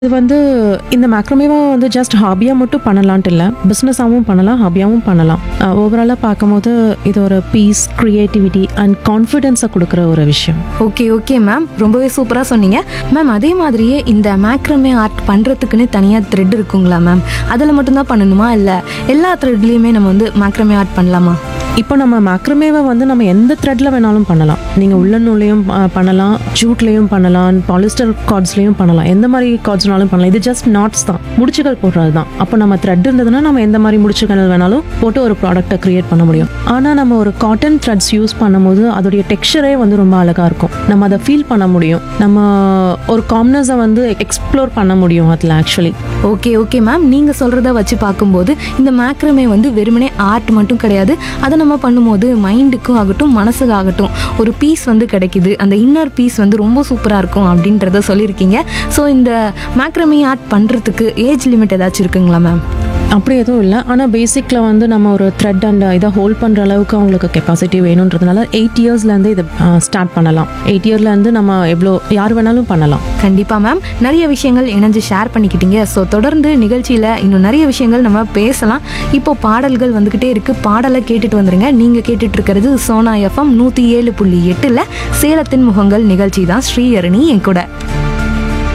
இது வந்து இந்த மேக்ரமேவா வந்து ஜஸ்ட் ஹாபியாக மட்டும் பண்ணலான்ட்டு இல்லை பிஸ்னஸாகவும் பண்ணலாம் ஹாபியாகவும் பண்ணலாம் ஓவராலாக பார்க்கும்போது இது ஒரு பீஸ் க்ரியேட்டிவிட்டி அண்ட் கான்ஃபிடென்ஸை கொடுக்குற ஒரு விஷயம் ஓகே ஓகே மேம் ரொம்பவே சூப்பராக சொன்னீங்க மேம் அதே மாதிரியே இந்த மேக்ரமே ஆர்ட் பண்ணுறதுக்குன்னு தனியாக த்ரெட் இருக்குங்களா மேம் அதில் மட்டும்தான் பண்ணணுமா இல்லை எல்லா த்ரெட்லேயுமே நம்ம வந்து மேக்ரமே ஆர்ட் பண்ணலாமா இப்போ நம்ம மேக்ரமேவை வந்து நம்ம எந்த த்ரெட்ல வேணாலும் பண்ணலாம் நீங்கள் உள்ள நூல்லையும் அஹ், பண்ணலாம் ஜூட்லேயும் பண்ணலாம் பாலிஸ்டர் கார்ட்ஸ்லையும் பண்ணலாம் எந்த மாதிரி கார்ட்ஸ்னாலும் பண்ணலாம் இது ஜஸ்ட் நாட்ஸ் தான் முடிச்சுகள் போடுறது தான் அப்போ நம்ம த்ரெட் இருந்ததுன்னா நம்ம எந்த மாதிரி முடிச்சுகள் வேணாலும் போட்டு ஒரு ப்ராடக்ட்டை கிரியேட் பண்ண முடியும் ஆனால் நம்ம ஒரு காட்டன் த்ரெட்ஸ் யூஸ் பண்ணும்போது அதோடைய டெக்ஸ்சரே வந்து ரொம்ப அழகாக இருக்கும் நம்ம அதை ஃபீல் பண்ண முடியும் நம்ம ஒரு காம்னஸை வந்து எக்ஸ்ப்ளோர் பண்ண முடியும் அதில் ஆக்சுவலி ஓகே ஓகே மேம் நீங்கள் சொல்கிறத வச்சு பார்க்கும்போது இந்த மேக்ரமே வந்து வெறுமனே ஆர்ட் மட்டும் கிடையாது அதை நம்ம பண்ணும்போது மைண்டுக்கும் ஆகட்டும் மனசுக்கு ஆகட்டும் ஒரு பீஸ் வந்து கிடைக்குது அந்த இன்னர் பீஸ் வந்து ரொம்ப சூப்பராக இருக்கும் அப்படின்றத சொல்லியிருக்கீங்க ஸோ இந்த மேக்ரமே ஆர்ட் பண்ணுறதுக்கு ஏஜ் லிமிட் ஏதாச்சும் இருக்குங்களா மேம் அப்படி எதுவும் இல்லை ஆனால் பேசிக்கில் வந்து நம்ம ஒரு த்ரெட் அண்ட் இதை ஹோல்ட் பண்ணுற அளவுக்கு அவங்களுக்கு கெப்பாசிட்டி வேணுன்றதுனால எயிட் இயர்ஸ்லேருந்து இதை ஸ்டார்ட் பண்ணலாம் எயிட் இயர்லேருந்து நம்ம எவ்வளோ யார் வேணாலும் பண்ணலாம் கண்டிப்பாக மேம் நிறைய விஷயங்கள் இணைஞ்சு ஷேர் பண்ணிக்கிட்டீங்க ஸோ தொடர்ந்து நிகழ்ச்சியில் இன்னும் நிறைய விஷயங்கள் நம்ம பேசலாம் இப்போ பாடல்கள் வந்துக்கிட்டே இருக்கு பாடலை கேட்டுட்டு வந்துருங்க நீங்கள் கேட்டுட்டு இருக்கிறது சோனா எஃப்எம் நூற்றி ஏழு புள்ளி எட்டில் சேலத்தின் முகங்கள் நிகழ்ச்சி தான் ஸ்ரீஹரணி என் கூட